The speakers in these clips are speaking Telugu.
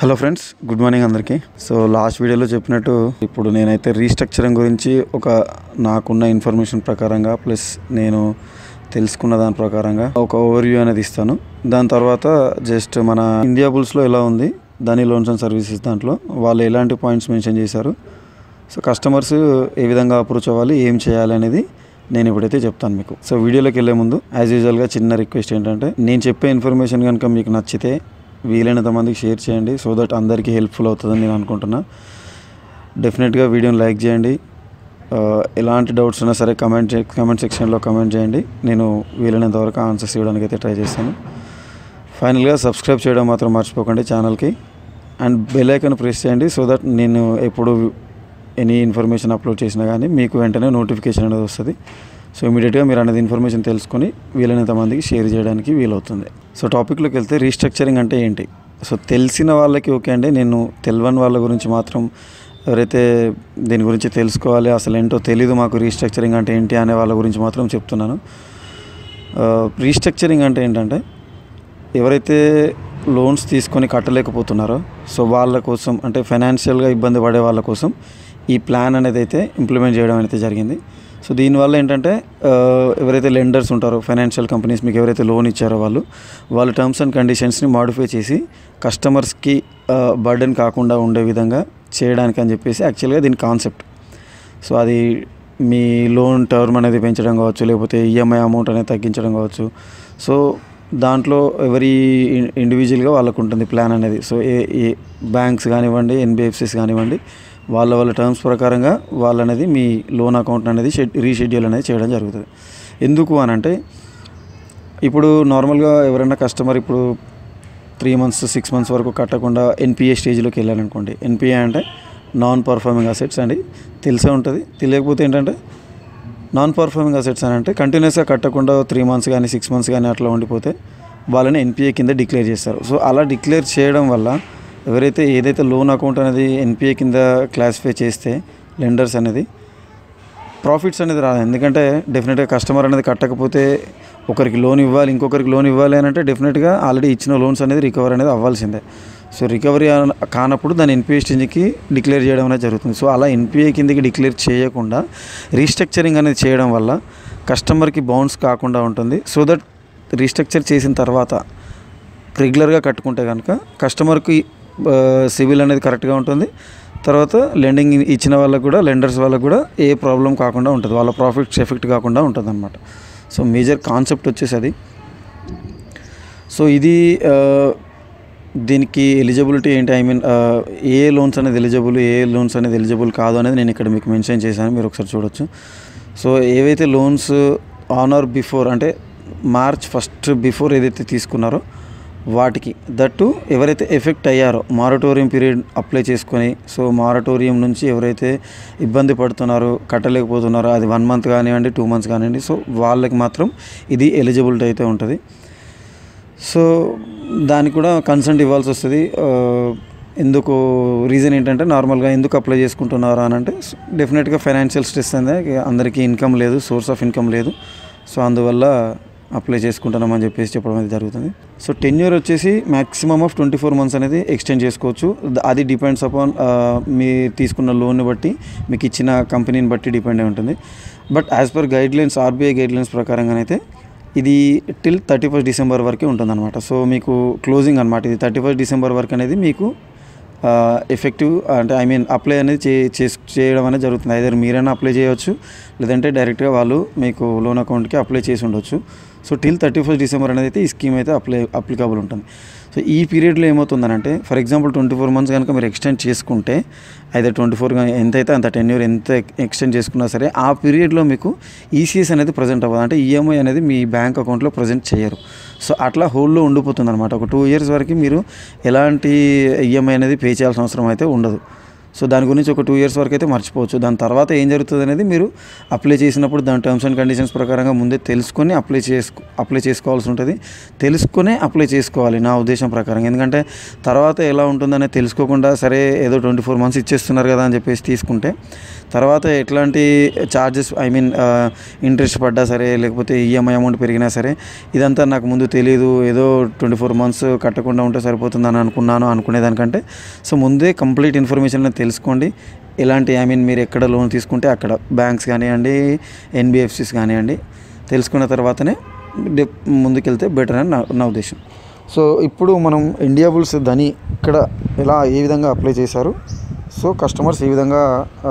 హలో ఫ్రెండ్స్ గుడ్ మార్నింగ్ అందరికీ సో లాస్ట్ వీడియోలో చెప్పినట్టు ఇప్పుడు నేనైతే రీస్ట్రక్చరింగ్ గురించి ఒక నాకున్న ఇన్ఫర్మేషన్ ప్రకారంగా ప్లస్ నేను తెలుసుకున్న దాని ప్రకారంగా ఒక ఓవర్వ్యూ అనేది ఇస్తాను దాని తర్వాత జస్ట్ మన ఇండియా బుల్స్లో ఎలా ఉంది దాని లోన్స్ అండ్ సర్వీసెస్ దాంట్లో వాళ్ళు ఎలాంటి పాయింట్స్ మెన్షన్ చేశారు సో కస్టమర్స్ ఏ విధంగా అప్రోచ్ అవ్వాలి ఏం చేయాలి అనేది నేను ఇప్పుడైతే చెప్తాను మీకు సో వీడియోలోకి వెళ్ళే ముందు యాజ్ యూజువల్గా చిన్న రిక్వెస్ట్ ఏంటంటే నేను చెప్పే ఇన్ఫర్మేషన్ కనుక మీకు నచ్చితే వీలైనంత మందికి షేర్ చేయండి సో దట్ అందరికీ హెల్ప్ఫుల్ అవుతుందని నేను అనుకుంటున్నా డెఫినెట్గా వీడియోని లైక్ చేయండి ఆ, ఎలాంటి డౌట్స్ ఉన్నా సరే కమెంట్ కమెంట్ సెక్షన్లో కమెంట్ చేయండి నేను వీలైనంత వరకు ఆన్సర్స్ ఇవ్వడానికి అయితే ట్రై చేస్తాను ఫైనల్గా సబ్స్క్రైబ్ చేయడం మాత్రం మర్చిపోకండి ఛానల్కి అండ్ బెల్ ఐకాన్ ప్రెస్ చేయండి సో దట్ నేను ఎప్పుడు ఎనీ ఇన్ఫర్మేషన్ అప్లోడ్ చేసినా కానీ మీకు వెంటనే నోటిఫికేషన్ అనేది వస్తుంది సో ఇమీడియట్గా మీరు అనేది ఇన్ఫర్మేషన్ తెలుసుకొని వీలైనంత మందికి షేర్ చేయడానికి వీలవుతుంది సో టాపిక్లోకి వెళ్తే రీస్ట్రక్చరింగ్ అంటే ఏంటి సో తెలిసిన వాళ్ళకి ఓకే అండి నేను తెలియని వాళ్ళ గురించి మాత్రం ఎవరైతే దీని గురించి తెలుసుకోవాలి అసలు ఏంటో తెలీదు మాకు రీస్ట్రక్చరింగ్ అంటే ఏంటి అనే వాళ్ళ గురించి మాత్రం చెప్తున్నాను రీస్ట్రక్చరింగ్ అంటే ఏంటంటే ఎవరైతే లోన్స్ తీసుకొని కట్టలేకపోతున్నారో సో వాళ్ళ కోసం అంటే ఫైనాన్షియల్గా ఇబ్బంది పడే వాళ్ళ కోసం ఈ ప్లాన్ అనేది అయితే ఇంప్లిమెంట్ చేయడం అయితే జరిగింది సో దీనివల్ల ఏంటంటే ఆ, ఎవరైతే లెండర్స్ ఉంటారో ఫైనాన్షియల్ కంపెనీస్ మీకు ఎవరైతే లోన్ ఇచ్చారో వాళ్ళు వాళ్ళ టర్మ్స్ అండ్ కండిషన్స్ని మాడిఫై చేసి కస్టమర్స్కి బర్డెన్ కాకుండా ఉండే విధంగా చేయడానికి అని చెప్పేసి యాక్చువల్గా దీని కాన్సెప్ట్ సో అది మీ లోన్ టర్మ్ అనేది పెంచడం కావచ్చు లేకపోతే ఈఎంఐ అమౌంట్ అనేది తగ్గించడం కావచ్చు సో దాంట్లో ఎవరి ఇండివిజువల్గా వాళ్ళకు ఉంటుంది ప్లాన్ అనేది సో ఏ ఏ బ్యాంక్స్ కానివ్వండి ఎన్బిఎఫ్సిస్ కానివ్వండి వాళ్ళ వాళ్ళ టర్మ్స్ ప్రకారంగా వాళ్ళు అనేది మీ లోన్ అకౌంట్ అనేది షెడ్ రీషెడ్యూల్ అనేది చేయడం జరుగుతుంది ఎందుకు అని అంటే ఇప్పుడు నార్మల్గా ఎవరైనా కస్టమర్ ఇప్పుడు త్రీ మంత్స్ సిక్స్ మంత్స్ వరకు కట్టకుండా ఎన్పిఏ స్టేజ్లోకి వెళ్ళాలనుకోండి ఎన్పిఏ అంటే నాన్ పర్ఫార్మింగ్ అసెట్స్ అండి తెలిసే ఉంటుంది తెలియకపోతే ఏంటంటే నాన్ పర్ఫార్మింగ్ అసెట్స్ అని అంటే కంటిన్యూస్గా కట్టకుండా త్రీ మంత్స్ కానీ సిక్స్ మంత్స్ కానీ అట్లా ఉండిపోతే వాళ్ళని ఎన్పిఏ కింద డిక్లేర్ చేస్తారు సో అలా డిక్లేర్ చేయడం వల్ల ఎవరైతే ఏదైతే లోన్ అకౌంట్ అనేది ఎన్పిఏ కింద క్లాసిఫై చేస్తే లెండర్స్ అనేది ప్రాఫిట్స్ అనేది రాదు ఎందుకంటే డెఫినెట్గా కస్టమర్ అనేది కట్టకపోతే ఒకరికి లోన్ ఇవ్వాలి ఇంకొకరికి లోన్ ఇవ్వాలి అని అంటే డెఫినెట్గా ఆల్రెడీ ఇచ్చిన లోన్స్ అనేది రికవర్ అనేది అవ్వాల్సిందే సో రికవరీ అన- కానప్పుడు దాన్ని ఎన్పిఏ స్టేజ్కి డిక్లేర్ చేయడం అనేది జరుగుతుంది సో అలా ఎన్పిఏ కిందకి డిక్లేర్ చేయకుండా రీస్ట్రక్చరింగ్ అనేది చేయడం వల్ల కస్టమర్కి బౌన్స్ కాకుండా ఉంటుంది సో దట్ రీస్ట్రక్చర్ చేసిన తర్వాత రెగ్యులర్గా కట్టుకుంటే కనుక కస్టమర్కి సివిల్ అనేది కరెక్ట్గా ఉంటుంది తర్వాత లెండింగ్ ఇచ్చిన వాళ్ళకు కూడా లెండర్స్ వాళ్ళకు కూడా ఏ ప్రాబ్లం కాకుండా ఉంటుంది వాళ్ళ ప్రాఫిట్స్ ఎఫెక్ట్ కాకుండా ఉంటుంది అనమాట సో మేజర్ కాన్సెప్ట్ వచ్చేసి అది సో ఇది ఆ, దీనికి ఎలిజిబిలిటీ ఏంటి ఐ మీన్ ఏ లోన్స్ అనేది ఎలిజిబుల్ ఏ లోన్స్ అనేది ఎలిజిబుల్ కాదు అనేది నేను ఇక్కడ మీకు మెన్షన్ చేశాను మీరు ఒకసారి చూడొచ్చు సో ఏవైతే లోన్స్ ఆన్ ఆర్ బిఫోర్ అంటే మార్చ్ ఫస్ట్ బిఫోర్ ఏదైతే తీసుకున్నారో వాటికి దట్టు ఎవరైతే ఎఫెక్ట్ అయ్యారో మారటోరియం పీరియడ్ అప్లై చేసుకొని సో మారటోరియం నుంచి ఎవరైతే ఇబ్బంది పడుతున్నారో కట్టలేకపోతున్నారో అది వన్ మంత్ కానివ్వండి టూ మంత్స్ కానివ్వండి సో వాళ్ళకి మాత్రం ఇది ఎలిజిబిలిటీ అయితే ఉంటుంది సో దానికి కూడా కన్సెంట్ ఇవ్వాల్సి వస్తుంది ఆ, ఎందుకు రీజన్ ఏంటంటే నార్మల్గా ఎందుకు అప్లై చేసుకుంటున్నారు అని అంటే డెఫినెట్గా ఫైనాన్షియల్ స్ట్రెస్ అనేది అందరికీ ఇన్కమ్ లేదు సోర్స్ ఆఫ్ ఇన్కమ్ లేదు సో అందువల్ల అప్లై చేసుకుంటున్నామని చెప్పేసి చెప్పడం అనేది జరుగుతుంది సో టెన్ ఇయర్ వచ్చేసి maximum of twenty four months అనేది ఎక్స్టెండ్ చేసుకోవచ్చు ద- అది డిపెండ్స్ అపాన్ మీ తీసుకున్న లోన్ని బట్టి మీకు ఇచ్చిన కంపెనీని బట్టి డిపెండ్ అయి ఉంటుంది but as per guidelines RBI guidelines ప్రకారంగానైతే ఇది టిల్ థర్టీ ఫస్ట్ డిసెంబర్ వరకే ఉంటుందన్నమాట సో మీకు క్లోజింగ్ అనమాట ఇది థర్టీ ఫస్ట్ డిసెంబర్ వరకు అనేది మీకు ఎఫెక్టివ్ అంటే ఐ మీన్ అప్లై అనేది చే చేస్- చేయడం అనేది జరుగుతుంది ఐదర్ మీరైనా అప్లై చేయవచ్చు లేదంటే డైరెక్ట్గా వాళ్ళు మీకు లోన్ అకౌంట్కి అప్లై చేసి ఉండొచ్చు so till thirty first December అనేది అయితే ఈ స్కీమ్ అయితే అప్లై అప్లికబుల్ ఉంటుంది సో ఈ పీరియడ్లో ఏమవుతుందనంటే for example twenty four months కనుక మీరు ఎక్స్టెండ్ చేసుకుంటే అయితే ట్వంటీ ఫోర్ ఎంతైతే అంత టెన్ ఇయర్ ఎంత ఎక్స్టెండ్ చేసుకున్నా సరే ఆ పీరియడ్లో మీకు ఈసీఎస్ అనేది ప్రజెంట్ అవ్వదు అంటే ఈఎంఐ అనేది మీ బ్యాంక్ అకౌంట్లో ప్రజెంట్ చేయరు సో అట్లా హోల్డ్లో ఉండిపోతుంది అనమాట ఒక టూ ఇయర్స్ వరకు మీరు ఎలాంటి ఈఎంఐ అనేది పే చేయాల్సిన అవసరం అయితే ఉండదు సో దాని గురించి ఒక టూ ఇయర్స్ వరకు అయితే మర్చిపోవచ్చు దాని తర్వాత ఏం జరుగుతుంది అనేది మీరు అప్లై చేసినప్పుడు దాని టర్మ్స్ అండ్ కండిషన్స్ ప్రకారంగా ముందే తెలుసుకొని అప్లై చేసుకో అప్లై చేసుకోవాల్సి ఉంటుంది తెలుసుకునే అప్లై చేసుకోవాలి నా ఉద్దేశం ప్రకారం ఎందుకంటే తర్వాత ఎలా ఉంటుందనేది తెలుసుకోకుండా సరే ఏదో ట్వంటీ ఫోర్ మంత్స్ ఇచ్చేస్తున్నారు కదా అని చెప్పేసి తీసుకుంటే తర్వాత ఎట్లాంటి ఛార్జెస్ ఐ మీన్ ఇంట్రెస్ట్ పడ్డా సరే లేకపోతే ఈఎంఐ అమౌంట్ పెరిగినా సరే ఇదంతా నాకు ముందు తెలియదు ఏదో ట్వంటీ ఫోర్ మంత్స్ కట్టకుండా ఉంటే సరిపోతుందని అనుకున్నాను అనుకునేదానికంటే సో ముందే కంప్లీట్ ఇన్ఫర్మేషన్ తెలుసుకోండి ఎలాంటి ఐ మీన్ మీరు ఎక్కడ లోన్ తీసుకుంటే అక్కడ బ్యాంక్స్ కానివ్వండి ఎన్బిఎఫ్సిస్ కానివ్వండి తెలుసుకున్న తర్వాతనే డి- ముందుకెళ్తే బెటర్ అని నా నా ఉద్దేశం సో ఇప్పుడు మనం ఇండియా బుల్స్ ధని ఇక్కడ ఎలా ఏ విధంగా అప్లై చేశారు సో కస్టమర్స్ ఏ విధంగా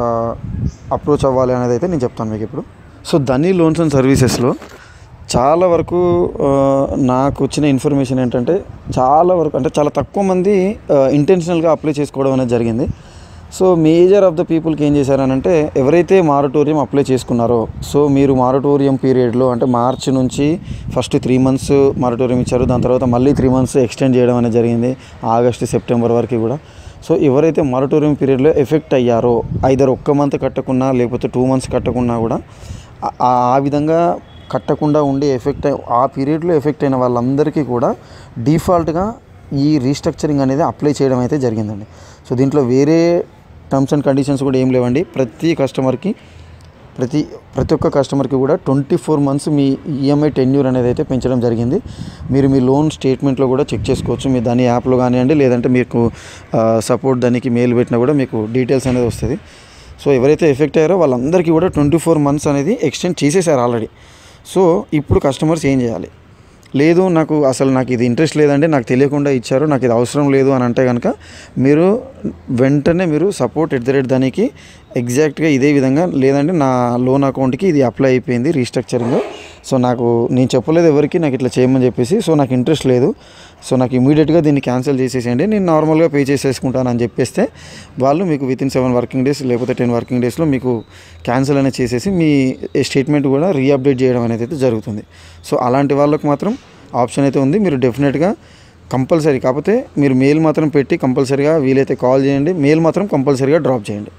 అప్రోచ్ అవ్వాలి అనేది అయితే నేను చెప్తాను మీకు ఇప్పుడు సో ధని లోన్స్ అండ్ సర్వీసెస్లో చాలా వరకు ఆ, నాకు వచ్చిన ఇన్ఫర్మేషన్ ఏంటంటే చాలా వరకు అంటే చాలా తక్కువ మంది ఇంటెన్షనల్గా అప్లై చేసుకోవడం అనేది జరిగింది సో మేజర్ ఆఫ్ ద పీపుల్కి ఏం చేశారనంటే ఎవరైతే మారటోరియం అప్లై చేసుకున్నారో సో మీరు మారటోరియం పీరియడ్లో అంటే మార్చ్ నుంచి ఫస్ట్ త్రీ మంత్స్ మారటోరియం ఇచ్చారు దాని తర్వాత మళ్ళీ త్రీ మంత్స్ ఎక్స్టెండ్ చేయడం అనేది జరిగింది ఆగస్టు సెప్టెంబర్ వరకు కూడా సో ఎవరైతే మారటోరియం పీరియడ్లో ఎఫెక్ట్ అయ్యారో ఐదర్ ఒక్క మంత్ కట్టకున్నా లేకపోతే టూ మంత్స్ కట్టకున్నా కూడా ఆ- ఆ విధంగా కట్టకుండా ఉండి ఎఫెక్ట్ అయి ఆ పీరియడ్లో ఎఫెక్ట్ అయిన వాళ్ళందరికీ కూడా డిఫాల్ట్గా ఈ రీస్ట్రక్చరింగ్ అనేది అప్లై చేయడం అయితే జరిగిందండి సో దీంట్లో వేరే టర్మ్స్ అండ్ కండిషన్స్ కూడా ఏం లేవండి ప్రతి కస్టమర్కి ప్రతి ప్రతి ఒక్క కస్టమర్కి కూడా ట్వంటీ ఫోర్ మంత్స్ మీ ఈఎంఐ టెన్యూర్ అనేది అయితే పెంచడం జరిగింది మీరు మీ లోన్ స్టేట్మెంట్లో కూడా చెక్ చేసుకోవచ్చు మీ దాని యాప్లో కానివ్వండి లేదంటే మీకు సపోర్ట్ దానికి మెయిల్ పెట్టినా కూడా మీకు డీటెయిల్స్ అనేది వస్తుంది సో ఎవరైతే ఎఫెక్ట్ అయ్యారో వాళ్ళందరికీ కూడా ట్వంటీ ఫోర్ మంత్స్ అనేది ఎక్స్టెండ్ చేసేసారు ఆల్రెడీ సో ఇప్పుడు కస్టమర్స్ ఏం చేయాలి లేదు నాకు అసలు నాకు ఇది ఇంట్రెస్ట్ లేదంటే నాకు తెలియకుండా ఇచ్చారు నాకు ఇది అవసరం లేదు అని అంటే కనుక మీరు వెంటనే మీరు సపోర్ట్ ఎట్ ద రేట్ దానికి ఎగ్జాక్ట్గా ఇదే విధంగా లేదంటే నా లోన్ అకౌంట్కి ఇది అప్లై అయిపోయింది రీస్ట్రక్చరింగ్ సో నాకు నేను చెప్పలేదు ఎవరికి నాకు ఇట్లా చేయమని చెప్పేసి సో నాకు ఇంట్రెస్ట్ లేదు సో నాకు ఇమీడియట్గా దీన్ని క్యాన్సిల్ చేసేసేయండి నేను నార్మల్గా పే చేసేసుకుంటాను అని చెప్పేస్తే వాళ్ళు మీకు within seven working days లేకపోతే టెన్ వర్కింగ్ డేస్లో మీకు క్యాన్సిల్ అనేది చేసేసి మీ స్టేట్మెంట్ కూడా రీఅప్డేట్ చేయడం అనేది అయితే జరుగుతుంది సో అలాంటి వాళ్ళకు మాత్రం ఆప్షన్ అయితే ఉంది మీరు డెఫినెట్గా కంపల్సరీ కాకపోతే మీరు మెయిల్ మాత్రం పెట్టి కంపల్సరీగా వీలైతే కాల్ చేయండి మెయిల్ మాత్రం కంపల్సరీగా డ్రాప్ చేయండి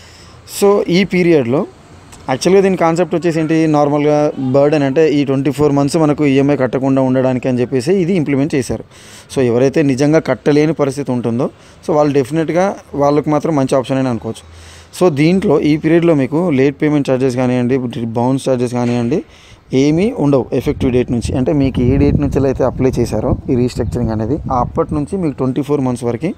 సో ఈ పీరియడ్లో యాక్చువల్గా దీని కాన్సెప్ట్ వచ్చేసి ఏంటి నార్మల్గా బర్డెన్ అంటే ఈ ట్వంటీ ఫోర్ మంత్స్ మనకు ఈఎంఐ కట్టకుండా ఉండడానికి అని చెప్పేసి ఇది ఇంప్లిమెంట్ చేశారు సో ఎవరైతే నిజంగా కట్టలేని పరిస్థితి ఉంటుందో సో వాళ్ళు డెఫినెట్గా వాళ్ళకి మాత్రం మంచి ఆప్షన్ అని అనుకోవచ్చు సో దీంట్లో ఈ పీరియడ్లో మీకు లేట్ పేమెంట్ ఛార్జెస్ కానివ్వండి బౌన్స్ ఛార్జెస్ కానివ్వండి ఏమీ ఉండవు ఎఫెక్టివ్ డేట్ నుంచి అంటే మీకు ఏ డేట్ నుంచి అయితే అప్లై చేశారో ఈ రీస్ట్రక్చరింగ్ అనేది ఆ అప్పటి నుంచి మీకు ట్వంటీ ఫోర్ మంత్స్ వరకు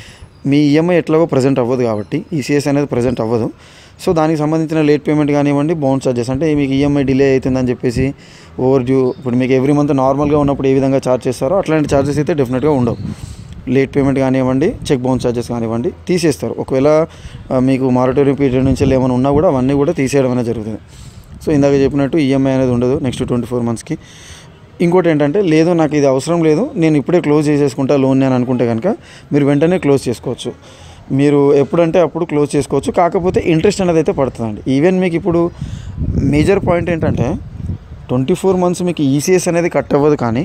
మీ ఈఎంఐ ఎట్లాగో ప్రజెంట్ అవ్వదు కాబట్టి ఈసీఎస్ అనేది ప్రజెంట్ అవ్వదు సో దానికి సంబంధించిన లేట్ పేమెంట్ కానివ్వండి బౌన్స్ చార్జెస్ అంటే మీకు ఈఎంఐ డిలే అవుతుందని చెప్పేసి ఓవర్ డ్యూ ఇప్పుడు మీకు ఎవ్రీ మంత్ నార్మల్గా ఉన్నప్పుడు ఏ విధంగా ఛార్జ్ చేస్తారో అట్లాంటి ఛార్జెస్ అయితే డెఫినెట్గా ఉండవు లేట్ పేమెంట్ కానివ్వండి చెక్ బౌన్స్ ఛార్జెస్ కానివ్వండి తీసేస్తారు ఒకవేళ ఆ, మీకు మారటోరియం పీరియడ్ నుంచి ఏమైనా ఉన్నా కూడా అవన్నీ కూడా తీసేయడం అనేది జరుగుతుంది సో ఇందాక చెప్పినట్టు ఈఎంఐ అనేది ఉండదు నెక్స్ట్ ట్వంటీ ఫోర్ మంత్స్కి ఇంకోటి ఏంటంటే లేదు నాకు ఇది అవసరం లేదు నేను ఇప్పుడే క్లోజ్ చేసేసుకుంటా లోన్ అని అనుకుంటే కనుక మీరు వెంటనే క్లోజ్ చేసుకోవచ్చు మీరు ఎప్పుడంటే అప్పుడు క్లోజ్ చేసుకోవచ్చు కాకపోతే ఇంట్రెస్ట్ అనేది అయితే పడుతుందండి ఈవెన్ మీకు ఇప్పుడు మేజర్ పాయింట్ ఏంటంటే ట్వంటీ ఫోర్ మంత్స్ మీకు ఈసీఎస్ అనేది కట్ అవ్వదు కానీ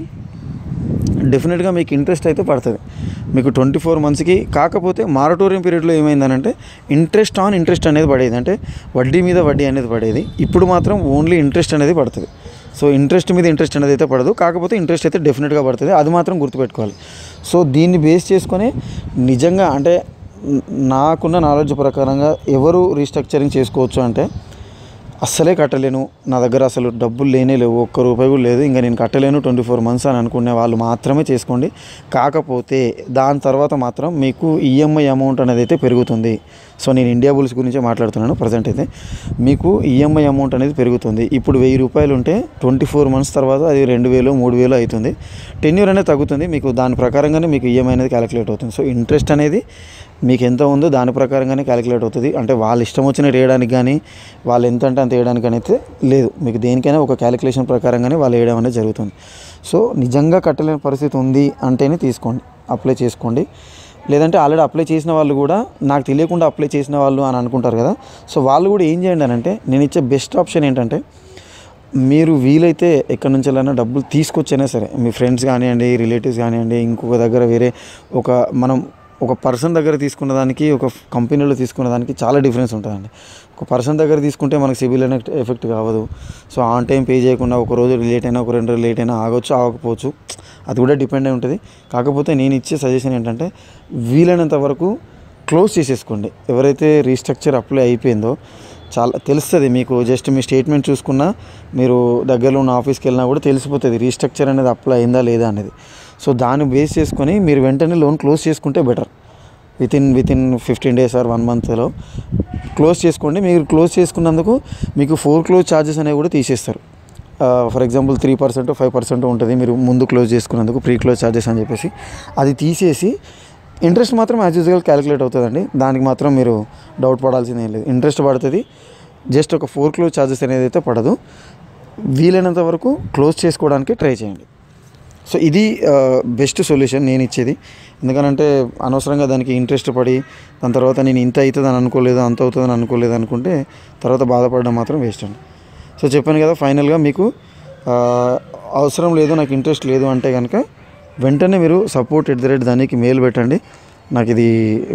డెఫినెట్గా మీకు ఇంట్రెస్ట్ అయితే పడుతుంది మీకు ట్వంటీ ఫోర్ మంత్స్కి కాకపోతే మారటోరియం పీరియడ్లో ఏమైందనంటే ఇంట్రెస్ట్ ఆన్ ఇంట్రెస్ట్ అనేది పడేది అంటే వడ్డీ మీద వడ్డీ అనేది పడేది ఇప్పుడు మాత్రం ఓన్లీ ఇంట్రెస్ట్ అనేది పడుతుంది సో ఇంట్రెస్ట్ మీద ఇంట్రెస్ట్ అనేది అయితే పడదు కాకపోతే ఇంట్రెస్ట్ అయితే డెఫినెట్గా పడుతుంది అది మాత్రం గుర్తుపెట్టుకోవాలి సో దీన్ని బేస్ చేసుకొని నిజంగా అంటే న- నాకున్న నాలెడ్జ్ ప్రకారంగా ఎవరు రీస్ట్రక్చరింగ్ చేసుకోవచ్చు అంటే అస్సలే కట్టలేను నా దగ్గర అసలు డబ్బులు లేనే లేవు ఒక్క రూపాయి కూడా లేదు ఇంకా నేను కట్టలేను ట్వంటీ ఫోర్ మంత్స్ అని అనుకునే వాళ్ళు మాత్రమే చేసుకోండి కాకపోతే దాని తర్వాత మాత్రం మీకు ఈఎంఐ అమౌంట్ అనేది అయితే పెరుగుతుంది సో నేను ఇండియా బుల్స్ గురించే మాట్లాడుతున్నాను ప్రజెంట్ అయితే మీకు ఈఎంఐ అమౌంట్ అనేది పెరుగుతుంది ఇప్పుడు వెయ్యి రూపాయలు ఉంటే ట్వంటీ ఫోర్ మంత్స్ తర్వాత అది రెండు వేలు మూడు వేలు అవుతుంది టెన్యూర్ అనేది తగ్గుతుంది మీకు దాని ప్రకారంగానే మీకు ఈఎంఐ అనేది క్యాలిక్యులేట్ అవుతుంది సో ఇంట్రెస్ట్ అనేది మీకు ఎంత ఉందో దాని ప్రకారంగానే క్యాలిక్యులేట్ అవుతుంది అంటే వాళ్ళ ఇష్టం వచ్చినట్టు వేయడానికి కానీ వాళ్ళు ఎంత అంటే అంత వేయడానికి అయితే లేదు మీకు దేనికైనా ఒక క్యాలిక్యులేషన్ ప్రకారంగానే వాళ్ళు వేయడం అనేది జరుగుతుంది సో నిజంగా కట్టలేని పరిస్థితి ఉంది అంటేనే తీసుకోండి అప్లై చేసుకోండి లేదంటే ఆల్రెడీ అప్లై చేసిన వాళ్ళు కూడా నాకు తెలియకుండా అప్లై చేసిన వాళ్ళు అని అనుకుంటారు కదా సో వాళ్ళు కూడా ఏం చేయండి అని అంటే నేను ఇచ్చే బెస్ట్ ఆప్షన్ ఏంటంటే మీరు వీలైతే ఎక్కడి నుంచి వెళ్ళినా డబ్బులు తీసుకొచ్చైనా సరే మీ ఫ్రెండ్స్ కానివ్వండి రిలేటివ్స్ కానివ్వండి ఇంకొక దగ్గర వేరే ఒక మనం ఒక పర్సన్ దగ్గర తీసుకున్న దానికి ఒక కంపెనీలో తీసుకున్న దానికి చాలా డిఫరెన్స్ ఉంటుందండి ఒక పర్సన్ దగ్గర తీసుకుంటే మనకి సిబిల్ అనేది ఎఫెక్ట్ కావదు సో ఆన్ టైం పే చేయకుండా ఒక రోజు లేట్ అయినా ఒక రెండు రోజులు లేట్ అయినా ఆగొచ్చు ఆగకపోవచ్చు అది కూడా డిపెండ్ అయి ఉంటుంది కాకపోతే నేను ఇచ్చే సజెషన్ ఏంటంటే వీలైనంత వరకు క్లోజ్ చేసేసుకోండి ఎవరైతే రీస్ట్రక్చర్ అప్లై అయిపోయిందో చాలా తెలుస్తుంది మీకు జస్ట్ మీ స్టేట్మెంట్ చూసుకున్నా మీరు దగ్గరలో ఉన్న ఆఫీస్కి వెళ్ళినా కూడా తెలిసిపోతుంది రీస్ట్రక్చర్ అనేది అప్లై అయిందా లేదా అనేది సో దాన్ని బేస్ చేసుకొని మీరు వెంటనే లోన్ క్లోజ్ చేసుకుంటే better within within fifteen days or one మంత్లో క్లోజ్ చేసుకోండి మీరు క్లోజ్ చేసుకున్నందుకు మీకు ఫోర్ క్లోజ్ ఛార్జెస్ అనేవి కూడా తీసేస్తారు for example three percent five percent ఉంటుంది మీరు ముందు క్లోజ్ చేసుకున్నందుకు ప్రీ క్లోజ్ ఛార్జెస్ అని చెప్పేసి అది తీసేసి ఇంట్రెస్ట్ మాత్రం యాజ్ యూజువల్ క్యాలిక్యులేట్ అవుతుందండి దానికి మాత్రం మీరు డౌట్ పడాల్సింది ఏం లేదు ఇంట్రెస్ట్ పడుతుంది జస్ట్ ఒక ఫోర్ క్లోజ్ ఛార్జెస్ అనేది అయితే పడదు వీలైనంత వరకు క్లోజ్ చేసుకోవడానికి ట్రై చేయండి సో ఇది బెస్ట్ సొల్యూషన్ నేను ఇచ్చేది ఎందుకనంటే అనవసరంగా దానికి ఇంట్రెస్ట్ పడి దాని తర్వాత నేను ఇంత అవుతుందని అనుకోలేదు అంత అవుతుందని అనుకోలేదు అనుకుంటే తర్వాత బాధపడడం మాత్రం వేస్ట్ అండి సో చెప్పాను కదా ఫైనల్గా మీకు ఆ, అవసరం లేదు నాకు ఇంట్రెస్ట్ లేదు అంటే కనుక వెంటనే మీరు సపోర్ట్ ఎట్ ద రేట్ దానికి మెయిల్ పెట్టండి నాకు ఇది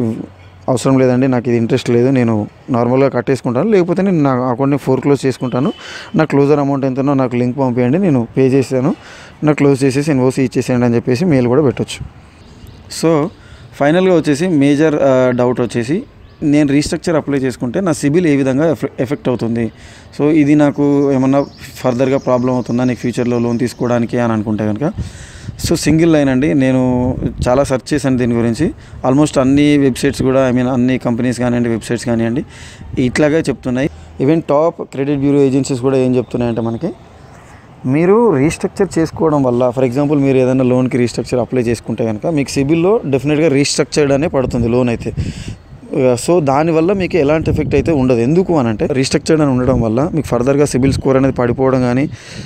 అవసరం లేదండి నాకు ఇది ఇంట్రెస్ట్ లేదు నేను నార్మల్గా కట్టేసుకుంటాను లేకపోతే నేను నా అకౌంట్ని ఫోర్ క్లోజ్ చేసుకుంటాను నా క్లోజర్ అమౌంట్ ఎంతనో నాకు లింక్ పంపించండి నేను పే చేశాను నాకు క్లోజ్ చేసేసి ఎన్ఓసి ఇచ్చేసేయండి అని చెప్పేసి మెయిల్ కూడా పెట్టొచ్చు సో ఫైనల్గా వచ్చేసి మేజర్ డౌట్ వచ్చేసి నేను రీస్ట్రక్చర్ అప్లై చేసుకుంటే నా సిబిల్ ఏ విధంగా ఎఫె- ఎఫెక్ట్ అవుతుంది సో ఇది నాకు ఏమన్నా ఫర్దర్గా ప్రాబ్లం అవుతుందా నీకు ఫ్యూచర్లో లోన్ తీసుకోవడానికి అని అనుకుంటే కనుక సో సింగిల్ లైన్ అండి నేను చాలా సెర్చ్ చేశాను దీని గురించి ఆల్మోస్ట్ అన్ని వెబ్సైట్స్ కూడా ఐ మీన్ అన్ని కంపెనీస్ కానివ్వండి వెబ్సైట్స్ కానివ్వండి ఇట్లాగే చెప్తున్నాయి even top credit bureau agencies కూడా ఏం చెప్తున్నాయంటే మనకి మీరు రీస్ట్రక్చర్ చేసుకోవడం వల్ల ఫర్ ఎగ్జాంపుల్ మీరు ఏదైనా లోన్కి రీస్ట్రక్చర్ అప్లై చేసుకుంటే కనుక మీకు సిబిల్లో డెఫినెట్గా రీస్ట్రక్చర్డ్ అనే పడుతుంది లోన్ అయితే సో దానివల్ల మీకు ఎలాంటి ఎఫెక్ట్ అయితే ఉండదు ఎందుకు అని అంటే రీస్ట్రక్చర్డ్ అని ఉండడం వల్ల మీకు ఫర్దర్గా సిబిల్ స్కోర్ అనేది పడిపోవడం కానీ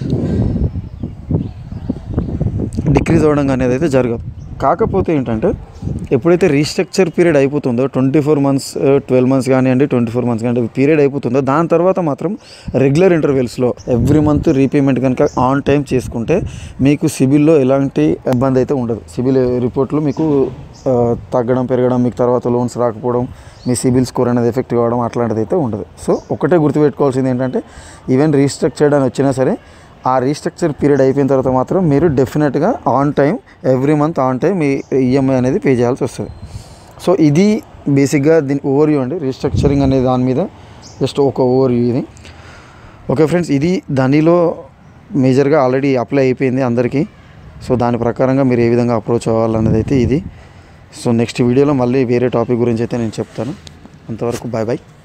డిక్రీజ్ అవ్వడం కానీ అదైతే జరగదు కాకపోతే ఏంటంటే ఎప్పుడైతే రీస్ట్రక్చర్ పీరియడ్ అయిపోతుందో twenty four months twelve months కానివ్వండి ట్వంటీ ఫోర్ మంత్స్ కానీ పీరియడ్ అయిపోతుందో దాని తర్వాత మాత్రం రెగ్యులర్ ఇంటర్వెల్స్లో ఎవ్రీ మంత్ రీపేమెంట్ కనుక ఆన్ టైం చేసుకుంటే మీకు సిబిల్లో ఎలాంటి ఇబ్బంది అయితే ఉండదు సిబిల్ రిపోర్ట్లు మీకు ఆ, తగ్గడం పెరగడం మీకు తర్వాత లోన్స్ రాకపోవడం మీ సిబిల్ స్కోర్ అనేది ఎఫెక్ట్ కావడం అట్లాంటిది అయితే ఉండదు సో ఒకటే గుర్తుపెట్టుకోవాల్సింది ఏంటంటే ఈవెన్ రీస్ట్రక్చర్డ్ అని వచ్చినా సరే ఆ రీస్ట్రక్చర్ పీరియడ్ అయిపోయిన తర్వాత మాత్రం మీరు డెఫినెట్గా on time every month on time మీ ఈఎంఐ అనేది పే చేయాల్సి వస్తుంది సో ఇది బేసిక్గా దీని ఓవర్ వ్యూ అండి రీస్ట్రక్చరింగ్ అనే దాని మీద జస్ట్ ఒక ఓవర్ వ్యూ ఇది ఓకే ఫ్రెండ్స్ ఇది దానిలో మేజర్గా ఆల్రెడీ అప్లై అయిపోయింది అందరికీ సో దాని ప్రకారంగా మీరు ఏ విధంగా అప్రోచ్ అవ్వాలన్నది అయితే ఇది సో నెక్స్ట్ వీడియోలో మళ్ళీ వేరే టాపిక్ గురించి అయితే నేను చెప్తాను అంతవరకు బాయ్ బాయ్